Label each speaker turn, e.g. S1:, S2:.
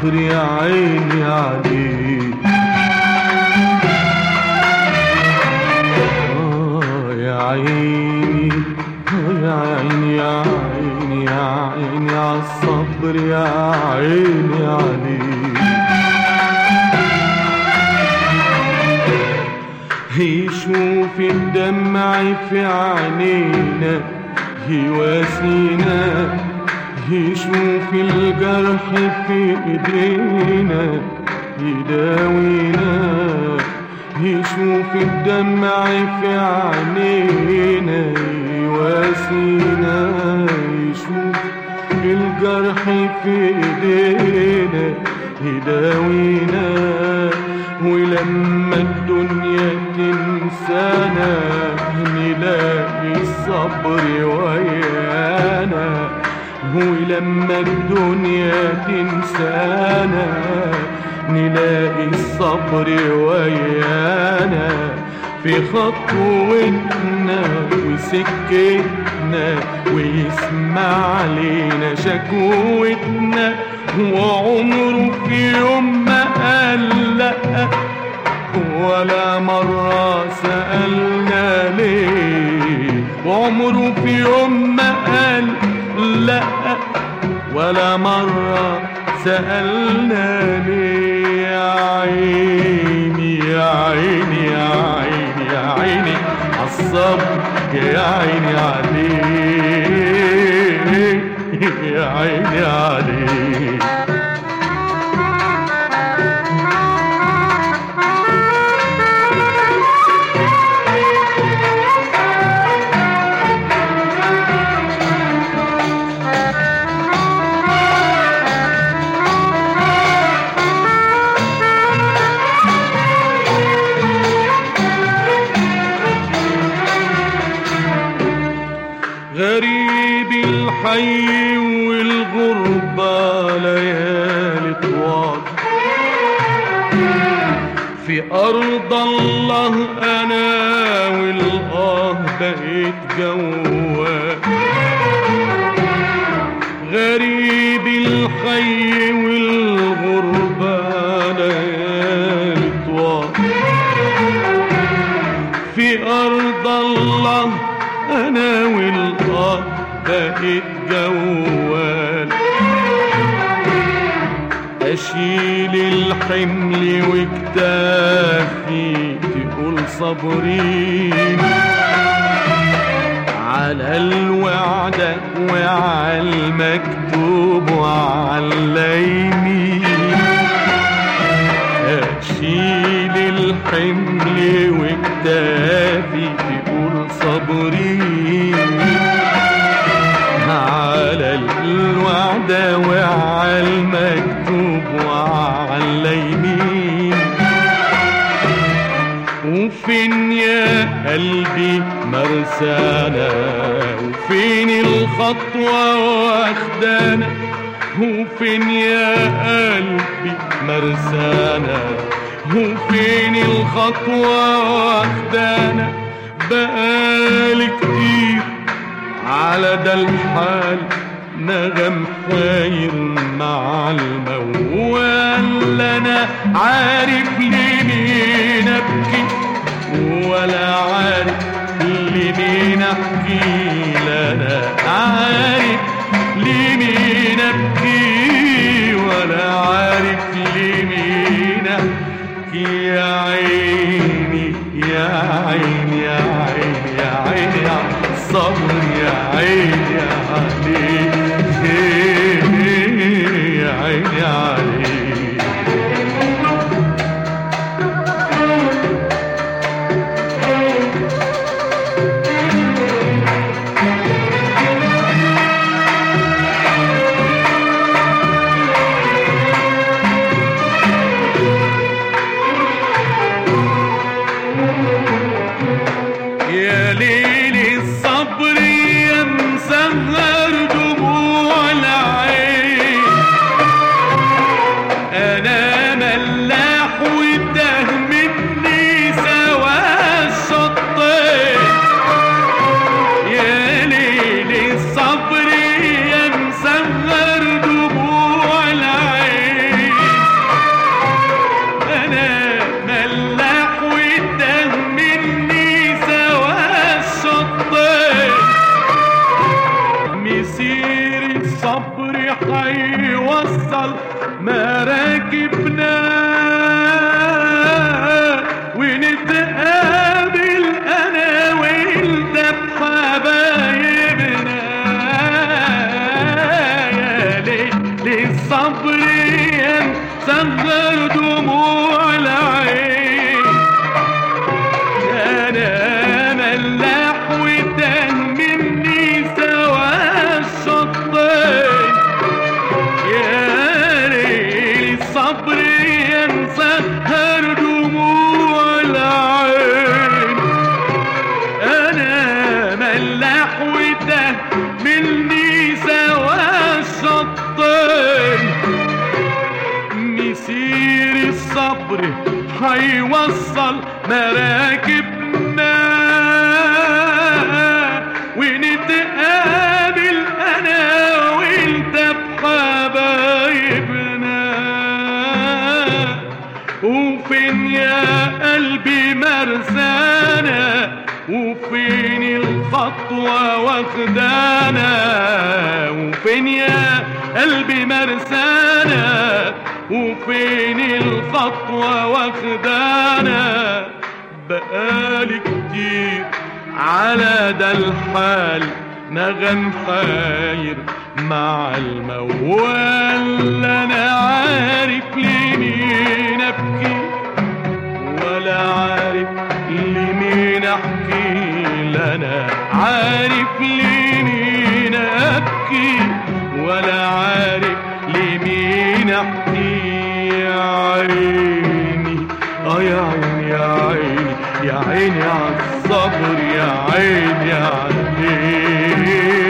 S1: الصبر يا عيني عليك آه يا عيني آه يا عيني يا عيني يا عيني عالصبر يا عيني عليك يشوف الدمع في عينينا يواسينا يشوف الجرح في ايدينا يداوينا يشوف الدمع في عينينا يواسينا يشوف الجرح في ايدينا يداوينا ولما الدنيا تنسانا نلاقي الصبر ويانا ولما الدنيا تنسانا نلاقي الصبر ويانا في خطوتنا وسكتنا ويسمع لينا شكوتنا وعمره في يوم ما قال لأ ولا مرة سألنا ليه وعمره في يوم ما قال لا ولا مرة سألنا ليه يا عيني يا عيني يا عيني يا عيني عالصبر يا عيني عليك يا عيني عليك غريب الحي والغربة ليالي طوال في أرض الله أنا والآه بقيت جوال غريب الحي والغربة ليالي طوال في أرض الله أنا والآه بقيت جوال أشيل الحمل وكتافي تقول صابرين على الوعدة وعلى المكتوب وعلى اليمين أشيل الحمل وكتافي تقول صبري على الوعدة وعلى المكتوب وعلى اليمين وفين يا قلبي مرسانا وفين الخطوة واخدانا وفين يا قلبي مرسانا وفين الخطوة واخدانا بقالي كتير على ده الحال نغم حاير مع الموال انا عارف لمين ابكي ولا عارف لمين احكي لا انا عارف لمين ابكي ولا عارف لمين احكي يا عيني يا عيني يا عيني يا عيني يا الصبر يا عيني يا علي يا عيني علي يا ليل الصبر يا مسهر دموع هيوصل مراكبنا ونتقابل انا وانت بحبايبنا وفين يا قلبي مرسانا وفين الخطوة واخدانا وفين يا قلبي مرسانا وفين الخطوة واخدانا بقالي كتير على ده الحال نغم حاير مع الموال انا عارف لمين ابكي ولا عارف لمين احكي لنا عارف لمين ابكي ولا عارف لمين احكي يا عيني اه يا عيني يا عيني يا عيني على الصبر يا عيني عليك